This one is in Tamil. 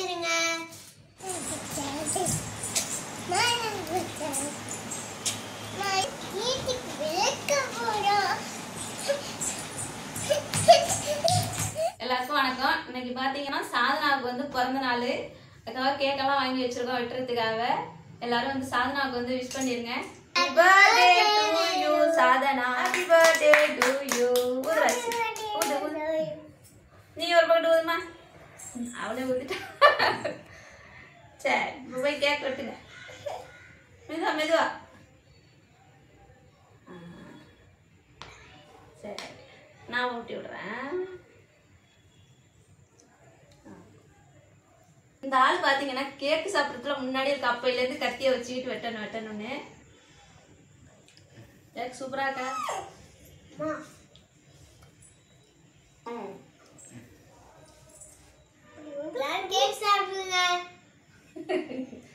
பண்ணிருங்க வீட்டுக்கு விளக்க போறோம் எல்லாருக்கும் வணக்கம் இன்னைக்கு பாத்தீங்கன்னா சாதனாவுக்கு வந்து பிறந்த நாள் அதுக்காக கேக்கெல்லாம் வாங்கி வச்சிருக்கோம் வெட்டுறதுக்காக எல்லாரும் வந்து சாதனாவுக்கு வந்து விஷ் பண்ணிருங்க Happy birthday to you, Sadhana Happy birthday to you. ஊது ராசி. ஊது, ஊது. நீ ஒரு பக்கத்து ஊதுமா அவளே ஊதிட்டா சரி இப்ப போய் கேக் வெட்டுங்க மெதுவா மெதுவா ஆ. சரி நான் ஊட்டி விடுறேன் இந்த ஆள் பாத்தீங்கன்னா கேக் சாப்பிட்றதுல முன்னாடி இருக்க அப்பையில இருந்து கத்திய வச்சுக்கிட்டு வெட்டணும் வெட்டணும்னு கேக் சூப்பரா இருக்கா ம். கேக் சாப்பிடுங்க